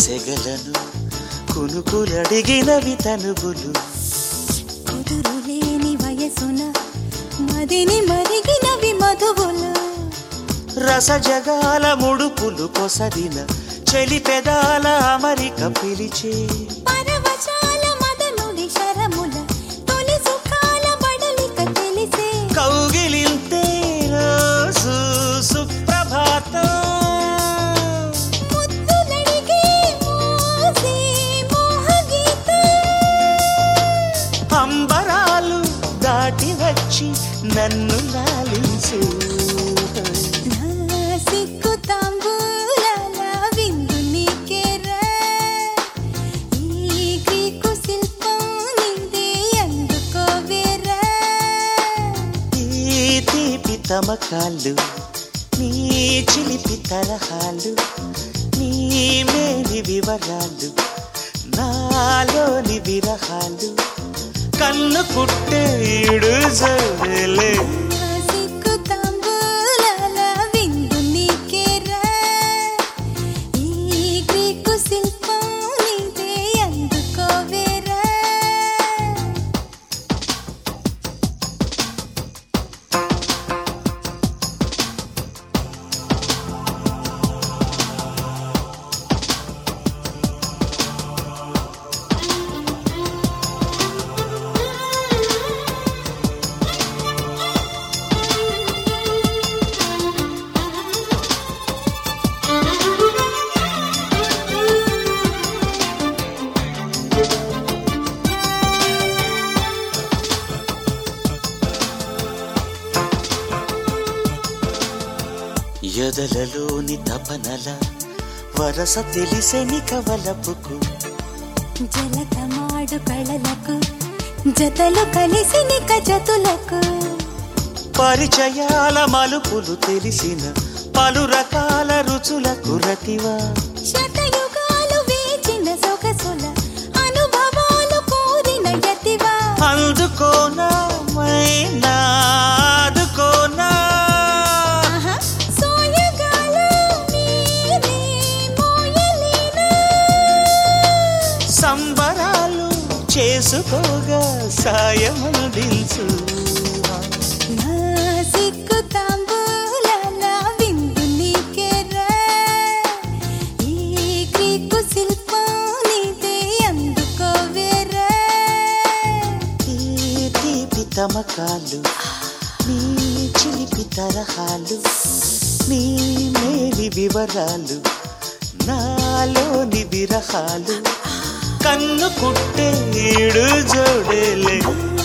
సెగలను కునుకులడిగినవి తనుగులు కుదురులేని వయసున మదిని మరిగినవి మధువులు రసజగాల ముడుపులు కొసరిన చెలి పెదాల అమరిక పిలిచే పరవశాల మదనుడి శరముల తొలి సుఖాల బడలిక తెలిసే కౌగిలింతే రోజు సుప్రభాతం ముద్దులడిగే మోసే మోహగీతం అంబరాలు దాటి వచ్చి నన్ను లాలించు నా సిగ్గు తాంబూలాల విందు నీకేరా ఈ గ్రీకు శిల్పం నీదే అందుకోవేరా ఈ తీపి తమకాలు నీ చిలిపి తరహాలు నీ మేలి వివరాలు నాలోని విరహాలు కన్ను కుట్టేడు జోలే నా సిగ్గు తాంబూలాల విందు నీకేరా ఈ గ్రీకు శిల్పం నీదే అందుకోవేరా ఎదలలోని తపనల వరస తెలిసెని కవలపుకు జలకమాడు కళలకు జతలు కలిసి నిక జతులకు పరిచయాల మలుపులు తెలిసిన పలు రకాల రుచులకు రతివా శతయుగాలు వేచిన సొగసుల అనుభవాలు కోరిన యతివా అందుకోనా మైనా ఆదుకోనా ఆహా, సోయగాలు నీవే మోయలేనా? సంబరాలు చేసుకోగా సాయమందించు నా సిగ్గు తాంబూలాల విందు నీకేరా. ఈ గ్రీకు శిల్పం నీదే అందుకోవేరా ఈ తీపి తమకాలు నీ చిలిపి తరహాలు నీ మేలి వివరాలు నాలోని విరహాలు కన్ను కుట్టేడు జోడేలే